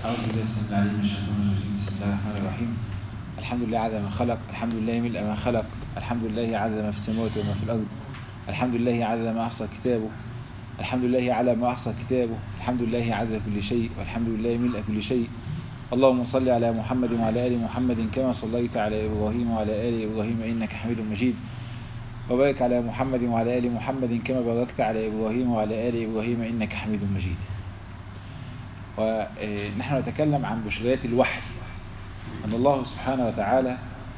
أعوذ بالله السميع العليم من الشيطان الرجيم بسم الله الرحمن الرحيم الحمد لله عدد ما خلق الحمد لله ملء ما خلق الحمد لله عدد ما في السماوات وما في الأرض الحمد لله عدد ما أحصى كتابه الحمد لله على ما أحصى كتابه الحمد لله عدد كل شيء والحمد لله ملء كل شيء اللهم صل على محمد وعلى آل محمد كما صليت على إبراهيم وعلى آل إبراهيم إنك حميد مجيد وبارك على محمد وعلى آل محمد كما باركت على إبراهيم وعلى آل إبراهيم إنك حميد مجيد ونحن نتكلم عن بشريات الوحي أن الله سبحانه وتعالى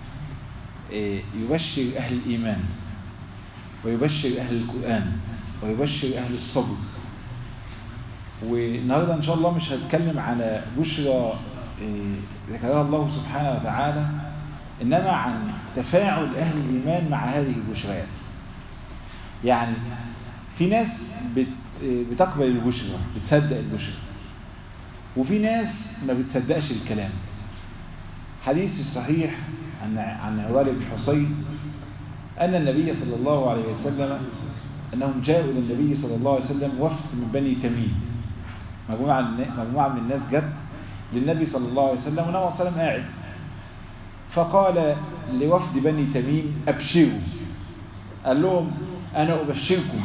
يبشر أهل الإيمان ويبشر أهل القرآن ويبشر أهل الصبر والنهاردة إن شاء الله مش هتكلم على بشرى ذكرها الله سبحانه وتعالى إنما عن تفاعل أهل الإيمان مع هذه البشريات يعني في ناس بتقبل البشرى بتصدق البشرى وفي ناس ما بتصدقش الكلام حديث الصحيح عن عن عوال بن حصين أن النبي صلى الله عليه وسلم أنهم جاءوا إلى النبي صلى الله عليه وسلم وفد من بني تميم مجموعة مجموعة من الناس جت للنبي صلى الله عليه وسلم والنبي صلى الله عليه وسلم قاعد فقال لوفد بني تميم أبشروا قال لهم أنا أبشركم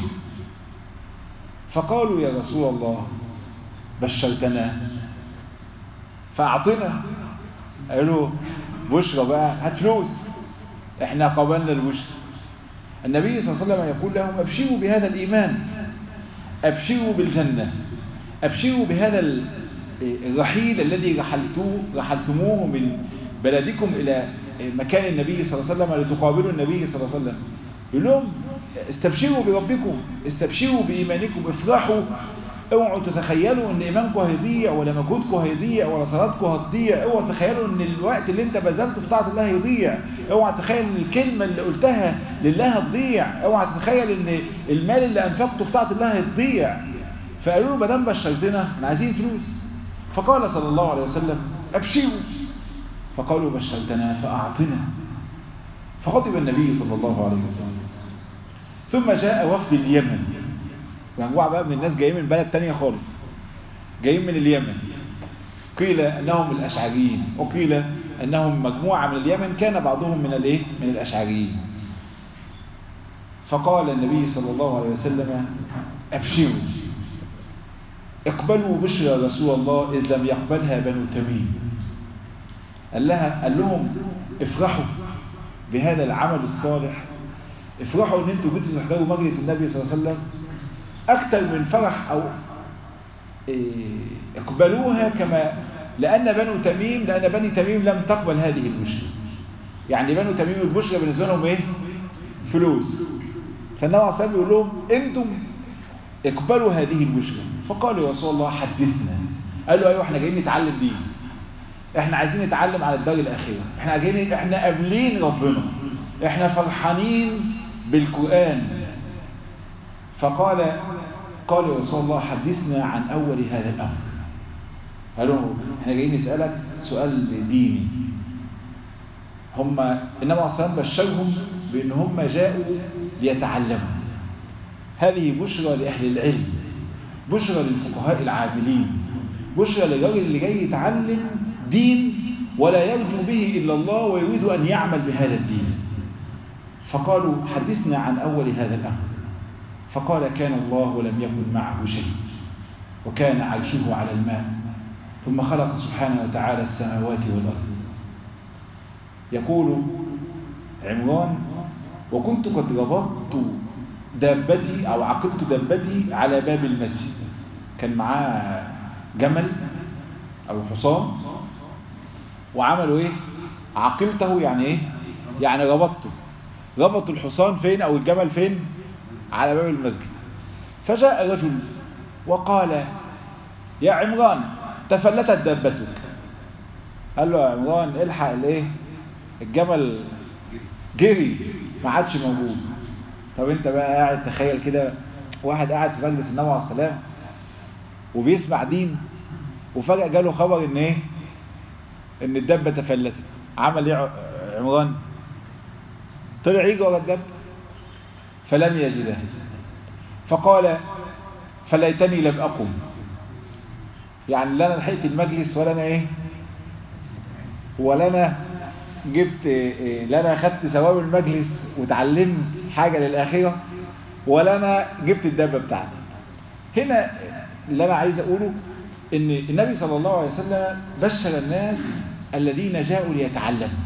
فقالوا يا رسول الله بشرتنا فأعطنا قالوا بشرى بقى هات فلوس احنا قبلنا البشرى النبي صلى الله عليه وسلم يقول لهم أبشروا بهذا الإيمان أبشروا بالجنة أبشروا بهذا الرحيل الذي رحلتوه رحلتموه من بلدكم إلى مكان النبي صلى الله عليه وسلم لتقابلوا النبي صلى الله عليه وسلم يقول لهم استبشروا بربكم استبشروا بإيمانكم افرحوا اوعوا تتخيلوا ان ايمانكم هيضيع ولا مجهودكم هيضيع ولا صلاتكم هتضيع اوعوا تتخيلوا ان الوقت اللي انت بذلته في طاعه الله هيضيع اوعى تتخيل ان الكلمه اللي قلتها لله هتضيع اوعى تتخيل ان المال اللي انفقته في طاعه الله هيضيع فقالوا له ما دام بشرتنا احنا عايزين فلوس فقال صلى الله عليه وسلم ابشروا فقالوا بشرتنا فاعطنا فغضب النبي صلى الله عليه وسلم ثم جاء وفد اليمن مجموعة بقى من الناس جايين من بلد تانية خالص جايين من اليمن قيل انهم الاشعريين وقيل انهم مجموعة من اليمن كان بعضهم من الايه من الاشعريين فقال النبي صلى الله عليه وسلم ابشروا اقبلوا بشرى رسول الله اذ لم يقبلها بنو تميم قال لها قال لهم افرحوا بهذا العمل الصالح افرحوا ان انتوا جيتوا تحضروا مجلس النبي صلى الله عليه وسلم أكثر من فرح أو اقبلوها كما لأن بنو تميم لأن بني تميم لم تقبل هذه البشرى يعني بنو تميم البشرى بالنسبة لهم إيه فلوس فالنبي عليه الصلاة يقول لهم أنتم اقبلوا هذه البشرى فقالوا يا رسول الله حدثنا قالوا أيوة احنا جايين نتعلم دين احنا عايزين نتعلم على الدار الأخيرة احنا جايين احنا قابلين ربنا احنا فرحانين بالقرآن فقال قال يا رسول الله حدثنا عن أول هذا الأمر قالوا احنا جايين نسألك سؤال ديني هم إنما أصلا بشرهم بأن هم جاءوا ليتعلموا هذه بشرى لأهل العلم بشرى للفقهاء العاملين بشرى للراجل اللي جاي يتعلم دين ولا يرجو به إلا الله ويريد أن يعمل بهذا الدين فقالوا حدثنا عن أول هذا الأمر فقال كان الله ولم يكن معه شيء وكان عرشه على الماء ثم خلق سبحانه وتعالى السماوات والأرض يقول عمران وكنت قد ربطت دابتي أو عقدت دابتي على باب المسجد كان معاه جمل أو حصان وعملوا إيه عقلته يعني إيه يعني ربطته ربطوا الحصان فين أو الجمل فين على باب المسجد فجاء رجل وقال يا عمران تفلتت دابتك قال له يا عمران الحق الايه الجمل جري ما عادش موجود طب انت بقى قاعد تخيل كده واحد قاعد في مجلس النبي عليه السلام وبيسمع دين وفجأة جاله خبر ان ايه ان الدابة تفلتت عمل ايه عمران طلع يجي ورا الدابة فلم يجدها فقال فليتني لم أقم يعني لا انا لحقت المجلس ولا انا ايه ولا انا جبت إيه لا انا اخدت ثواب المجلس وتعلمت حاجة للآخرة ولا انا جبت الدابة بتاعتي هنا اللي انا عايز اقوله ان النبي صلى الله عليه وسلم بشر الناس الذين جاءوا ليتعلموا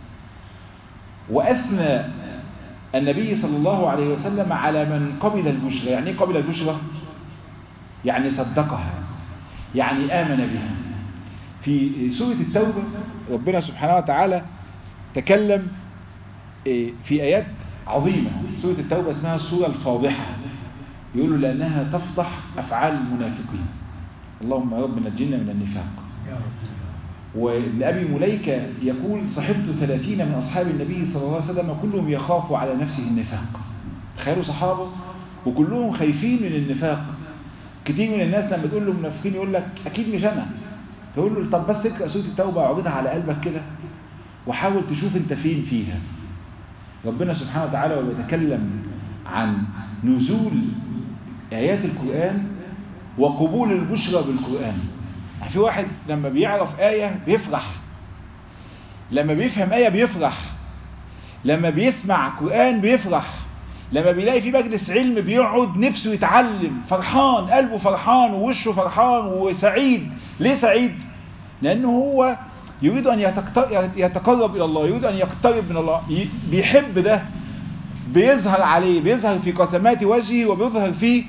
وأثنى النبي صلى الله عليه وسلم على من قبل البشرى يعني ايه قبل البشرى يعني صدقها يعني آمن بها في سورة التوبة ربنا سبحانه وتعالى تكلم في آيات عظيمة سورة التوبة اسمها السورة الفاضحة يقولوا لأنها تفضح أفعال المنافقين اللهم يا رب نجينا من النفاق وابن أبي مليكة يقول صحبت ثلاثين من أصحاب النبي صلى الله عليه وسلم كلهم يخاف على نفسه النفاق تخيلوا صحابه وكلهم خايفين من النفاق كتير من الناس لما تقول له منافقين يقول لك أكيد مش أنا تقول له طب بس اقرأ سورة التوبة وعرضها على قلبك كده وحاول تشوف انت فين فيها ربنا سبحانه وتعالى ويتكلم عن نزول آيات القرآن وقبول البشرى بالقرآن يعني في واحد لما بيعرف آية بيفرح لما بيفهم آية بيفرح لما بيسمع قرآن بيفرح لما بيلاقي في مجلس علم بيقعد نفسه يتعلم فرحان قلبه فرحان ووشه فرحان وسعيد ليه سعيد لأنه هو يريد أن يتقرب إلى الله يريد أن يقترب من الله بيحب ده بيظهر عليه بيظهر في قسمات وجهه وبيظهر في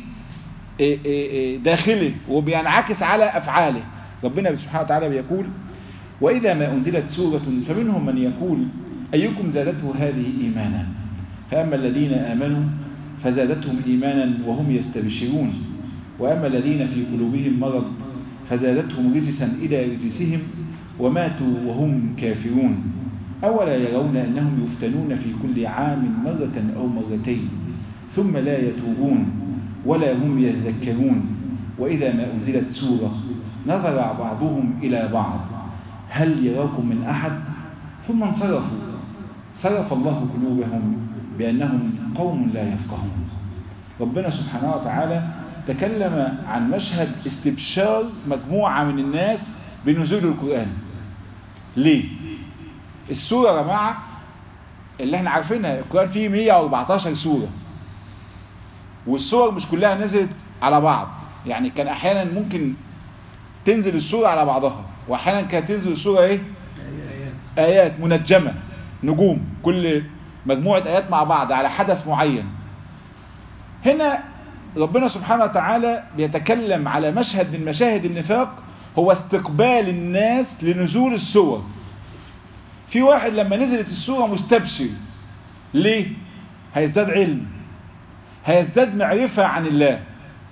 داخله وبينعكس على أفعاله ربنا سبحانه وتعالى بيقول وإذا ما أنزلت سورة فمنهم من يقول أيكم زادته هذه إيمانا فأما الذين آمنوا فزادتهم إيمانا وهم يستبشرون وأما الذين في قلوبهم مرض فزادتهم رجسا إلى رجسهم وماتوا وهم كافرون أولا يرون أنهم يفتنون في كل عام مرة أو مرتين ثم لا يتوبون ولا هم يذكرون وإذا ما أنزلت سورة نظر بعضهم إلى بعض هل يراكم من أحد ثم انصرفوا صرف الله قلوبهم بأنهم قوم لا يفقهون ربنا سبحانه وتعالى تكلم عن مشهد استبشار مجموعة من الناس بنزول القرآن ليه السورة يا جماعة اللي احنا عارفينها القرآن فيه 114 سورة والسور مش كلها نزلت على بعض يعني كان احيانا ممكن تنزل السورة على بعضها واحيانا كانت تنزل السورة ايه ايات منجمة نجوم كل مجموعة ايات مع بعض على حدث معين هنا ربنا سبحانه وتعالى بيتكلم على مشهد من مشاهد النفاق هو استقبال الناس لنزول السور في واحد لما نزلت السورة مستبشر ليه هيزداد علم هيزداد معرفة عن الله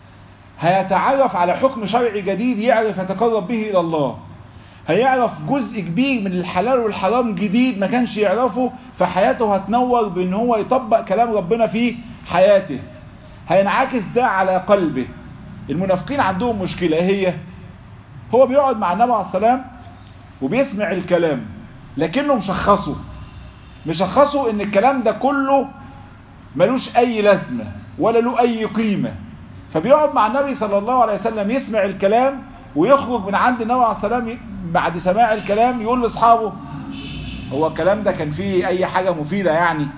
هيتعرف على حكم شرعي جديد يعرف يتقرب به إلى الله هيعرف جزء كبير من الحلال والحرام جديد ما كانش يعرفه فحياته هتنور بان هو يطبق كلام ربنا في حياته هينعكس ده على قلبه المنافقين عندهم مشكلة ايه هي هو بيقعد مع النبي عليه السلام وبيسمع الكلام لكنه مشخصه مشخصه ان الكلام ده كله ملوش اي لازمة ولا له اي قيمة فبيقعد مع النبي صلى الله عليه وسلم يسمع الكلام ويخرج من عند النبي عليه السلام بعد سماع الكلام يقول لاصحابه هو الكلام ده كان فيه اي حاجة مفيدة يعني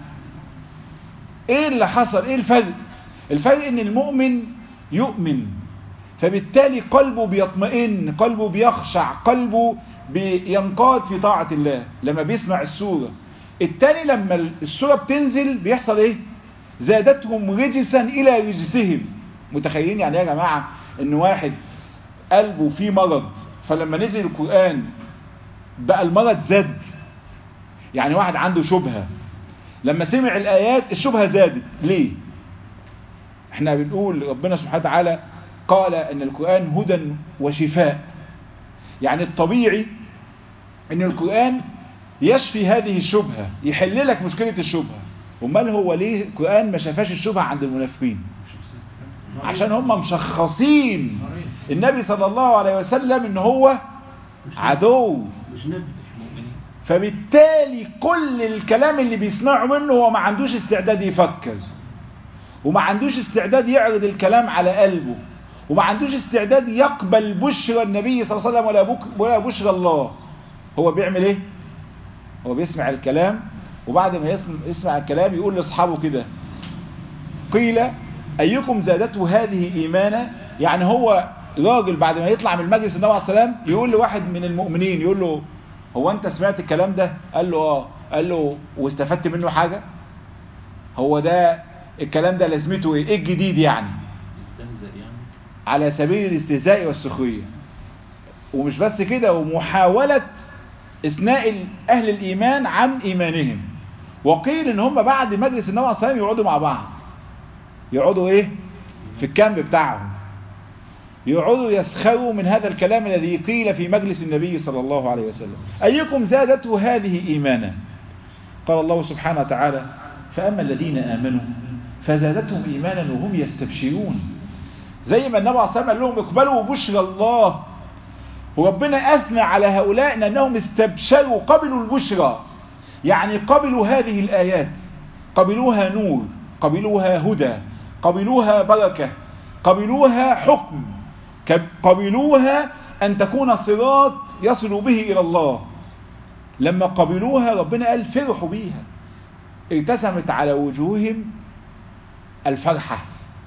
ايه اللي حصل ايه الفرق الفرق ان المؤمن يؤمن فبالتالي قلبه بيطمئن قلبه بيخشع قلبه بينقاد في طاعة الله لما بيسمع السورة التاني لما السورة بتنزل بيحصل ايه زادتهم رجسا الى رجسهم متخيلين يعني يا جماعة ان واحد قلبه فيه مرض فلما نزل القرآن بقى المرض زاد يعني واحد عنده شبهة لما سمع الآيات الشبهة زادت ليه احنا بنقول ربنا سبحانه وتعالى قال ان القرآن هدى وشفاء يعني الطبيعي ان القرآن يشفي هذه الشبهة يحل لك مشكلة الشبهة امال هو ليه القرآن ما شفاش الشبهة عند المنافقين عشان هم مشخصين النبي صلى الله عليه وسلم ان هو عدو فبالتالي كل الكلام اللي بيسمعه منه هو ما عندوش استعداد يفكر وما عندوش استعداد يعرض الكلام على قلبه وما عندوش استعداد يقبل بشرى النبي صلى الله عليه وسلم ولا, بك ولا بشرى الله هو بيعمل ايه هو بيسمع الكلام وبعد ما يسمع, يسمع الكلام يقول لاصحابه كده قيل ايكم زادته هذه ايمانا يعني هو راجل بعد ما يطلع من مجلس النبي عليه السلام يقول لواحد من المؤمنين يقول له هو انت سمعت الكلام ده قال له اه قال له واستفدت منه حاجة هو ده الكلام ده لازمته ايه ايه الجديد يعني يستهزئ يعني على سبيل الاستهزاء والسخرية ومش بس كده ومحاولة اثناء اهل الايمان عن ايمانهم وقيل ان هم بعد مجلس النبي عليه السلام يقعدوا مع بعض يقعدوا ايه في الكامب بتاعهم يقعدوا يسخروا من هذا الكلام الذي قيل في مجلس النبي صلى الله عليه وسلم أيكم زادته هذه إيمانا قال الله سبحانه وتعالى فأما الذين آمنوا فزادتهم إيمانا وهم يستبشرون زي ما النبي عليه الصلاة والسلام قال لهم اقبلوا بشرى الله وربنا أثنى على هؤلاء إن أنهم استبشروا قبلوا البشرى يعني قبلوا هذه الآيات قبلوها نور قبلوها هدى قبلوها بركة قبلوها حكم قبلوها أن تكون صراط يصل به إلى الله لما قبلوها ربنا قال فرحوا بيها ارتسمت على وجوههم الفرحة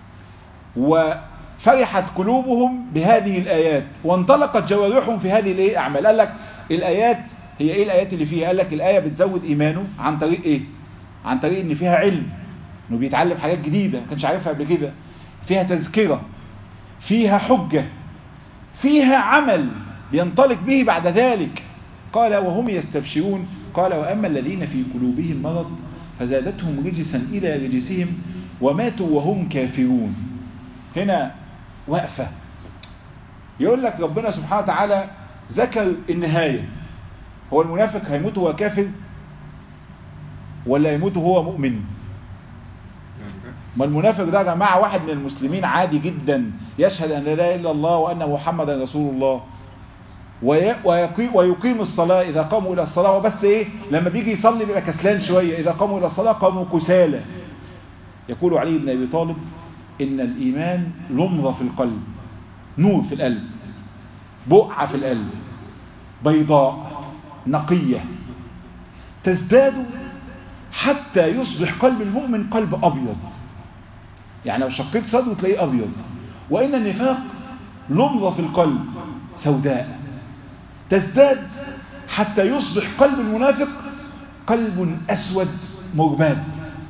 وفرحت قلوبهم بهذه الآيات وانطلقت جوارحهم في هذه الايه أعمال قال لك الآيات هي ايه الآيات اللي فيها قال لك الآية بتزود إيمانه عن طريق ايه عن طريق ان فيها علم انه بيتعلم حاجات جديدة ما كانش عارفها قبل كده فيها تذكرة فيها حجة فيها عمل ينطلق به بعد ذلك قال وهم يستبشرون قال وأما الذين في قلوبهم مرض فزادتهم رجسا إلى رجسهم وماتوا وهم كافرون هنا وقفة يقول لك ربنا سبحانه وتعالى ذكر النهاية هو المنافق هيموت وهو كافر ولا يموت وهو مؤمن ما المنافق ده يا جماعه واحد من المسلمين عادي جدا يشهد ان لا اله الا الله وان محمدا رسول الله ويقيم الصلاة إذا قاموا إلى الصلاة وبس إيه لما بيجي يصلي بيبقى كسلان شوية إذا قاموا إلى الصلاة قاموا كسالى يقول علي بن أبي طالب إن الإيمان لمضة في القلب نور في القلب بقعة في القلب بيضاء نقية تزداد حتى يصبح قلب المؤمن قلب أبيض يعني لو شقيت صدره تلاقيه أبيض وإن النفاق لمضة في القلب سوداء تزداد حتى يصبح قلب المنافق قلب أسود مرباد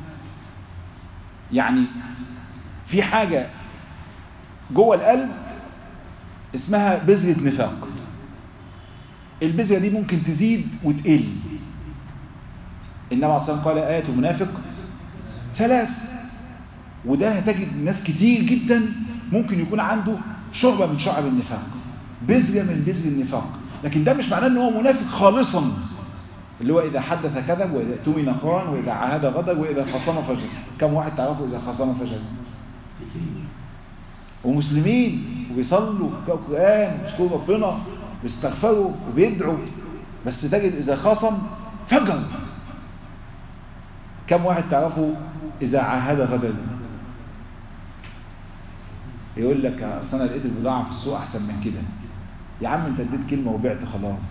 يعني في حاجة جوه القلب اسمها بذرة نفاق البذرة دي ممكن تزيد وتقل النبي عليه الصلاة قال آية المنافق ثلاث وده هتجد ناس كتير جدا ممكن يكون عنده شعبة من شعب النفاق بذرة من بذر النفاق لكن ده مش معناه ان هو منافق خالصا اللي هو اذا حدث كذب واذا اؤتمن خان واذا عاهد غدر واذا خصم فجر كم واحد تعرفه اذا خصم فجر ومسلمين وبيصلوا القرآن ويذكروا ربنا بيستغفروا وبيدعوا بس تجد اذا خصم فجر كم واحد تعرفه اذا عاهد غدر يقول لك اصل انا لقيت البضاعه في السوق احسن من كده يا عم انت اديت كلمه وبعت خلاص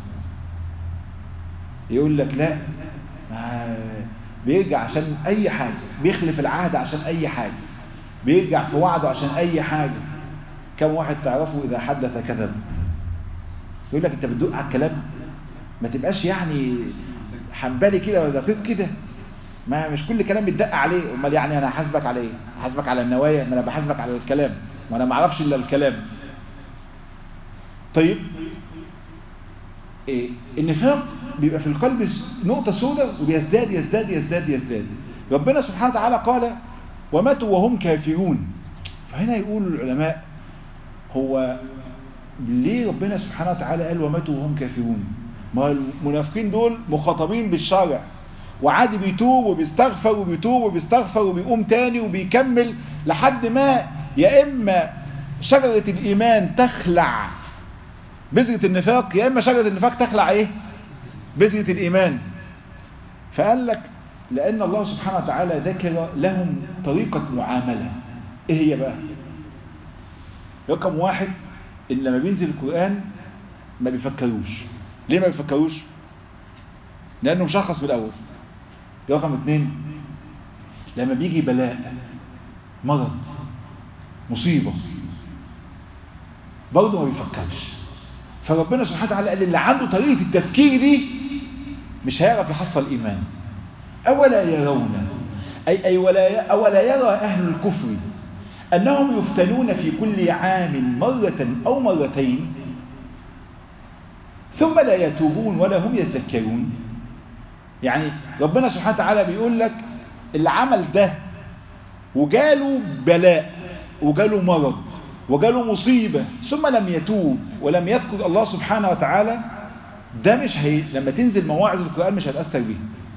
يقول لك لا بيرجع عشان اي حاجه بيخلف العهد عشان اي حاجه بيرجع في وعده عشان اي حاجه كم واحد تعرفه اذا حدث كذب يقول لك انت بتدق على الكلام ما تبقاش يعني حنبالي كده ولا دقيق كده ما مش كل كلام بيتدق عليه امال يعني انا هحاسبك على ايه هحاسبك على النوايا ما انا بحاسبك على الكلام وانا ما اعرفش الا الكلام طيب إيه النفاق بيبقى في القلب نقطة سوداء وبيزداد يزداد يزداد يزداد ربنا سبحانه وتعالى قال وماتوا وهم كافرون فهنا يقول العلماء هو ليه ربنا سبحانه وتعالى قال وماتوا وهم كافرون ما المنافقين دول مخاطبين بالشرع وعادي بيتوب وبيستغفر وبيتوب وبيستغفر وبيقوم تاني وبيكمل لحد ما يا إما شجرة الإيمان تخلع بذرة النفاق يا إما شجرة النفاق تخلع إيه بذرة الإيمان فقال لك لأن الله سبحانه وتعالى ذكر لهم طريقة معاملة إيه هي بقى رقم واحد ان لما بينزل القرآن ما بيفكروش ليه ما بيفكروش لانه مشخص بالاول رقم اتنين لما بيجي بلاء مرض مصيبة برضه ما بيفكرش فربنا سبحانه وتعالى قال اللي عنده طريقة التفكير دي مش هيعرف يحصل إيمان أولا يرون أي, أي ولا, أولا يرى أهل الكفر أنهم يفتنون في كل عام مرة أو مرتين ثم لا يتوبون ولا هم يتذكرون يعني ربنا سبحانه وتعالى بيقول لك اللي عمل ده وجاله بلاء وجاله مرض وجاله مصيبة ثم لم يتوب ولم يذكر الله سبحانه وتعالى ده مش هي لما تنزل مواعظ القرآن مش هتأثر بيه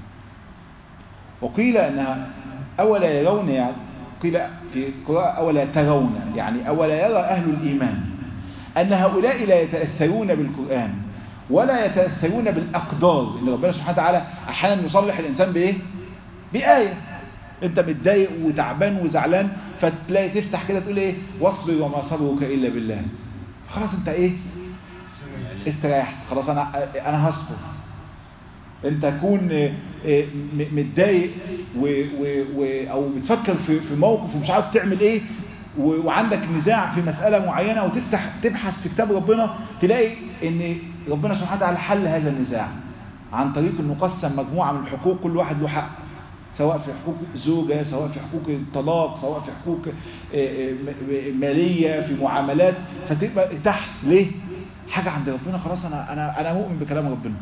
وقيل أنها أولا يرون يعني قيل في قراءة أولا ترون يعني أولا يرى أهل الإيمان أن هؤلاء لا يتأثرون بالقرآن ولا يتأثرون بالأقدار إن ربنا سبحانه وتعالى أحيانا يصلح الإنسان بإيه؟ بآية أنت متضايق وتعبان وزعلان فتلاقي تفتح كده تقول إيه واصبر وما صبرك إلا بالله خلاص أنت إيه استريحت خلاص أنا أنا هصبر أنت تكون متضايق أو بتفكر في في موقف ومش عارف تعمل إيه وعندك نزاع في مسألة معينة وتفتح تبحث في كتاب ربنا تلاقي ان ربنا سبحانه وتعالى حل هذا النزاع عن طريق انه قسم مجموعة من الحقوق كل واحد له حق سواء في حقوق الزوجة سواء في حقوق الطلاق سواء في حقوق مالية في معاملات فتبقى تحت ليه حاجة عند ربنا خلاص انا انا انا مؤمن بكلام ربنا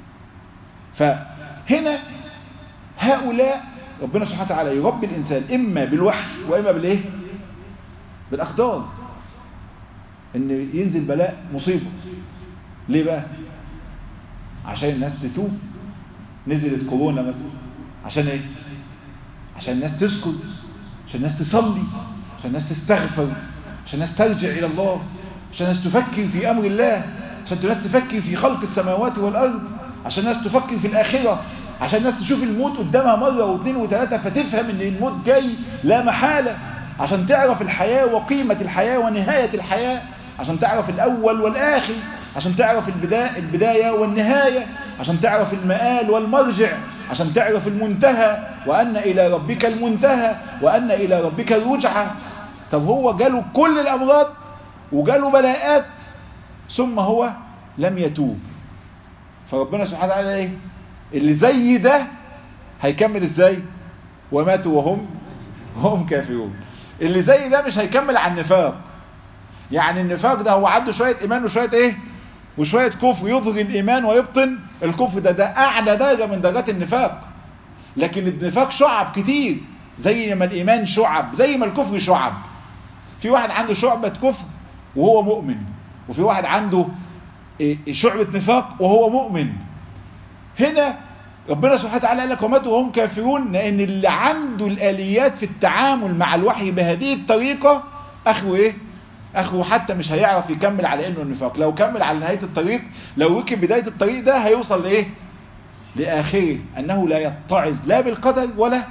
فهنا هؤلاء ربنا سبحانه وتعالى يربي الانسان اما بالوحي واما بالايه بالأقدار ان ينزل بلاء مصيبة ليه بقى عشان الناس تتوب نزلت كورونا مثلا عشان ايه عشان الناس تسكت عشان الناس تصلي عشان الناس تستغفر عشان الناس ترجع الى الله عشان الناس تفكر في امر الله عشان الناس تفكر في خلق السماوات والارض عشان الناس تفكر في الاخره عشان الناس تشوف الموت قدامها مرة واثنين وثلاثة فتفهم ان الموت جاي لا محالة عشان تعرف الحياة وقيمة الحياة ونهاية الحياة عشان تعرف الأول والآخر عشان تعرف البداية, البداية والنهاية عشان تعرف المآل والمرجع عشان تعرف المنتهى وأن إلى ربك المنتهى وأن إلى ربك الرجعة طب هو جاله كل الأمراض وجاله بلاءات ثم هو لم يتوب فربنا سبحانه وتعالى ايه اللي زي ده هيكمل ازاي وماتوا وهم هم كافرون اللي زي ده مش هيكمل على النفاق يعني النفاق ده هو عنده شوية ايمان وشوية ايه وشوية كفر يظهر الايمان ويبطن الكفر ده ده اعلى درجة من درجات النفاق لكن النفاق شعب كتير زي ما الايمان شعب زي ما الكفر شعب في واحد عنده شعبة كفر وهو مؤمن وفي واحد عنده شعبة نفاق وهو مؤمن هنا ربنا سبحانه وتعالى قال لك وماتوا وهم كافرون لان اللي عنده الاليات في التعامل مع الوحي بهذه الطريقة اخره ايه اخره حتى مش هيعرف يكمل على انه النفاق لو كمل على نهاية الطريق لو ركب بداية الطريق ده هيوصل لايه لاخره انه لا يتعظ لا بالقدر ولا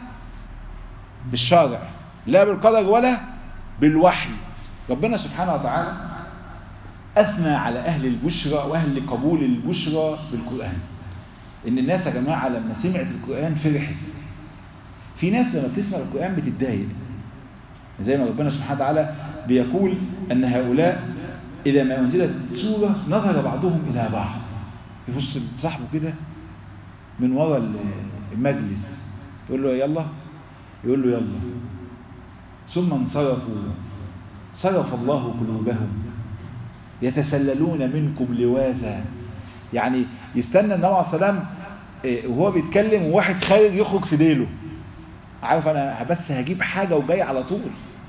بالشارع لا بالقدر ولا بالوحي ربنا سبحانه وتعالى اثنى على اهل البشرى واهل قبول البشرى بالقرآن ان الناس يا جماعة لما سمعت القرآن فرحت في ناس لما بتسمع القرآن بتتضايق زي ما ربنا سبحانه وتعالى بيقول ان هؤلاء اذا ما انزلت سورة نظر بعضهم الى بعض يبص لصاحبه كده من ورا المجلس يقول له يلا يقول له يلا ثم انصرفوا صرف الله قلوبهم يتسللون منكم لوازا يعني يستنى النبي عليه السلام وهو بيتكلم وواحد خارج يخرج في ديله عارف انا بس هجيب حاجة وجاي على طول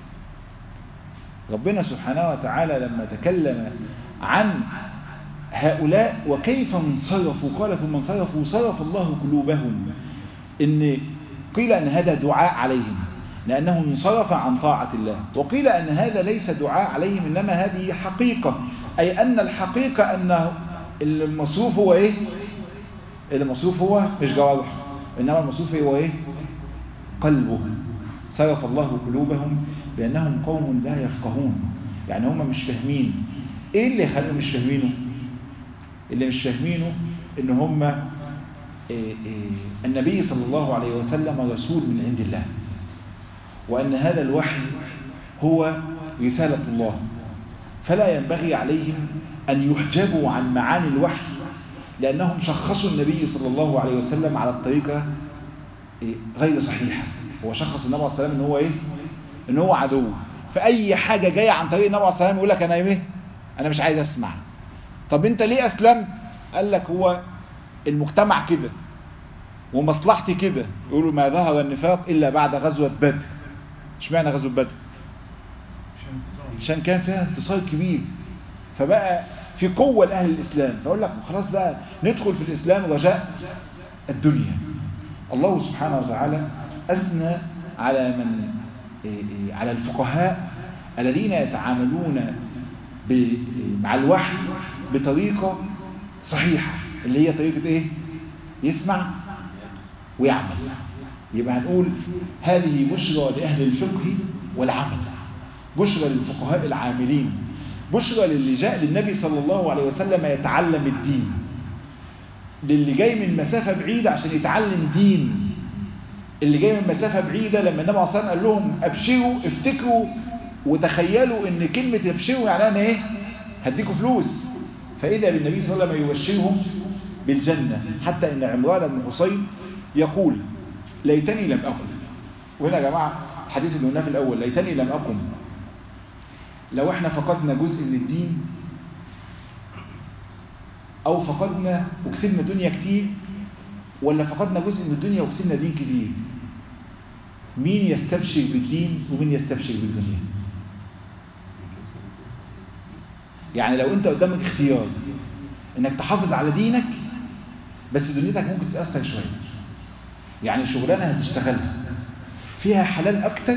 ربنا سبحانه وتعالى لما تكلم عن هؤلاء وكيف انصرفوا قال ثم انصرفوا صرف الله قلوبهم ان قيل ان هذا دعاء عليهم لأنه انصرف عن طاعة الله وقيل أن هذا ليس دعاء عليهم إنما هذه حقيقة أي أن الحقيقة أن المصروف هو إيه المصروف هو مش جوارح إنما المصروف هو إيه قلبه صرف الله قلوبهم بأنهم قوم لا يفقهون يعني هم مش فاهمين ايه اللي خلوا مش فاهمينه اللي مش فاهمينه ان هم إيه إيه النبي صلى الله عليه وسلم رسول من عند الله وأن هذا الوحي هو رسالة الله فلا ينبغي عليهم أن يحجبوا عن معاني الوحي لأنهم شخصوا النبي صلى الله عليه وسلم على الطريقة غير صحيحة هو شخص النبي عليه الصلاة والسلام إن هو إيه؟ إن هو عدو فأي حاجة جاية عن طريق النبي عليه الصلاة والسلام يقول لك أنا إيه؟ أنا مش عايز أسمع طب أنت ليه أسلمت؟ قال لك هو المجتمع كده ومصلحتي كده يقولوا ما ظهر النفاق إلا بعد غزوة بدر اشمعنى غزوة بدر عشان كان فيها انتصار كبير فبقى في قوة لأهل الإسلام فأقول لك خلاص بقى ندخل في الإسلام رجاء الدنيا الله سبحانه وتعالى أثنى على من على الفقهاء الذين يتعاملون مع الوحي بطريقة صحيحة اللي هي طريقة ايه يسمع ويعمل يبقى هنقول هذه بشرى لأهل الفقه والعمل بشرى للفقهاء العاملين بشرى للي جاء للنبي صلى الله عليه وسلم يتعلم الدين للي جاي من مسافة بعيدة عشان يتعلم دين اللي جاي من مسافة بعيدة لما النبي عليه الصلاة قال لهم أبشروا افتكروا وتخيلوا ان كلمة ابشروا يعني انا ايه هديكوا فلوس فإذا بالنبي صلى الله عليه وسلم يبشرهم بالجنة حتى ان عمران بن حصين يقول ليتني لم أقم وهنا يا جماعة الحديث اللي قلناه في الأول ليتني لم أقم لو احنا فقدنا جزء من الدين أو فقدنا وكسبنا دنيا كتير ولا فقدنا جزء من الدنيا وكسبنا دين كتير مين يستبشر بالدين ومين يستبشر بالدنيا يعني لو انت قدامك اختيار انك تحافظ على دينك بس دنيتك ممكن تتأثر شوية يعني شغلانة هتشتغلها فيها حلال أكتر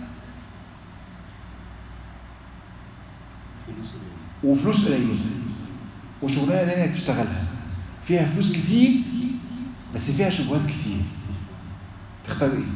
وفلوس قليلة وشغلانة تانية هتشتغلها فيها فلوس كتير بس فيها شبهات كتير تختار ايه؟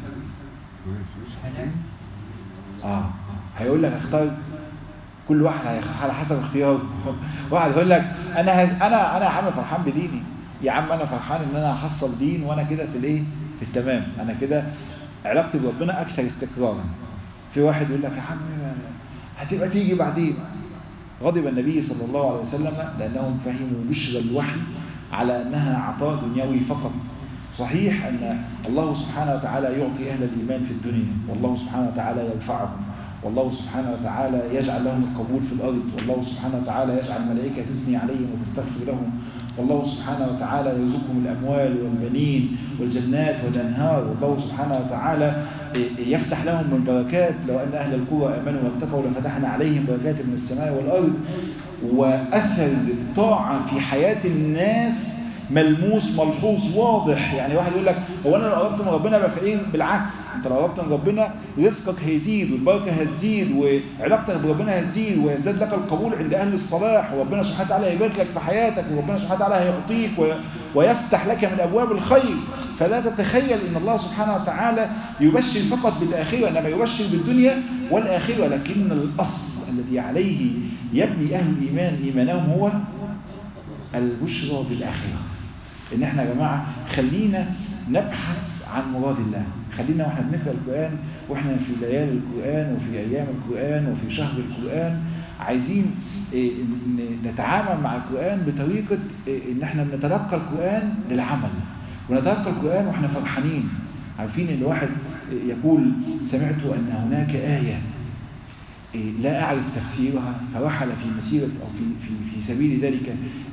اه هيقول لك اختار كل واحد على حسب اختياره واحد يقول لك انا هز... انا انا يا عم فرحان بديني يا عم انا فرحان ان انا هحصل دين وانا كده في الايه في التمام انا كده علاقتي بربنا اكثر استقرارا في واحد يقول لك يا عم هتبقى تيجي بعدين غضب النبي صلى الله عليه وسلم لانهم فهموا بشر الوحي على انها عطاء دنيوي فقط صحيح ان الله سبحانه وتعالى يعطي اهل الايمان في الدنيا والله سبحانه وتعالى يرفعهم والله سبحانه وتعالى يجعل لهم القبول في الأرض والله سبحانه وتعالى يجعل الملائكة تثني عليهم وتستغفر لهم والله سبحانه وتعالى يرزقهم الأموال والبنين والجنات والأنهار والله سبحانه وتعالى يفتح لهم من بركات لو أن أهل القرى آمنوا واتقوا لفتحنا عليهم بركات من السماء والأرض وأثر الطاعة في حياة الناس ملموس ملحوظ واضح يعني واحد يقول لك هو انا لو قربت من ربنا بقى فقير بالعكس انت لو قربت من ربنا رزقك هيزيد والبركه هتزيد وعلاقتك بربنا هتزيد ويزداد لك القبول عند اهل الصلاح وربنا سبحانه وتعالى يبارك لك في حياتك وربنا سبحانه وتعالى هيعطيك ويفتح لك من ابواب الخير فلا تتخيل ان الله سبحانه وتعالى يبشر فقط بالاخره انما يبشر بالدنيا والاخره لكن الاصل الذي عليه يبني اهل الايمان ايمانهم هو البشرى بالاخره ان احنا يا جماعة خلينا نبحث عن مراد الله خلينا واحنا بنقرأ القرآن واحنا في ليالي القرآن وفي ايام القرآن وفي شهر القرآن عايزين نتعامل مع القرآن بطريقة ان احنا بنتلقى القرآن للعمل ونتلقى القرآن واحنا فرحانين عارفين ان واحد يقول سمعت ان هناك آية لا أعرف تفسيرها فرحل في مسيرة أو في, في, في سبيل ذلك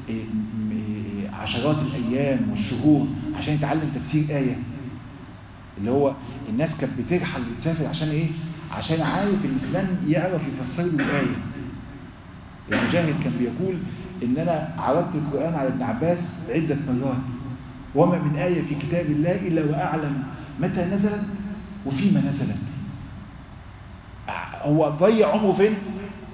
عشرات الأيام والشهور عشان يتعلم تفسير آية اللي هو الناس كانت بترحل بتسافر عشان إيه؟ عشان عارف إن فلان يعرف يفسر له الآية يعني مجاهد كان بيقول إن أنا عرضت القرآن على ابن عباس عدة مرات وما من آية في كتاب الله إلا وأعلم متى نزلت وفيما نزلت هو ضيع عمره فين؟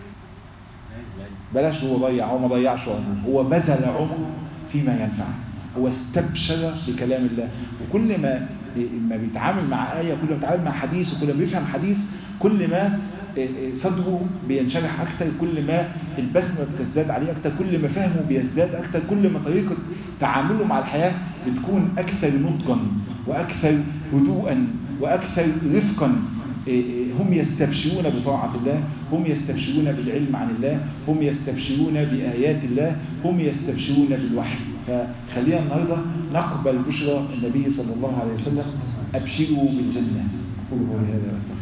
بلاش هو ضيع هو ما ضيعش عمره هو بذل عمره فيما ينفع هو استبشر بكلام الله وكل ما ما بيتعامل مع آية كل ما بيتعامل مع حديث وكل ما بيفهم حديث كل ما صدره بينشرح أكتر كل ما البسمة بتزداد عليه أكتر كل ما فهمه بيزداد أكتر كل ما طريقة تعامله مع الحياة بتكون أكثر نضجا وأكثر هدوءا وأكثر رفقا هم يستبشرون بطاعة الله هم يستبشرون بالعلم عن الله هم يستبشرون بآيات الله هم يستبشرون بالوحي فخلينا النهاردة نقبل بشرى النبي صلى الله عليه وسلم أبشروا بالجنة قولوا هذا واستغفر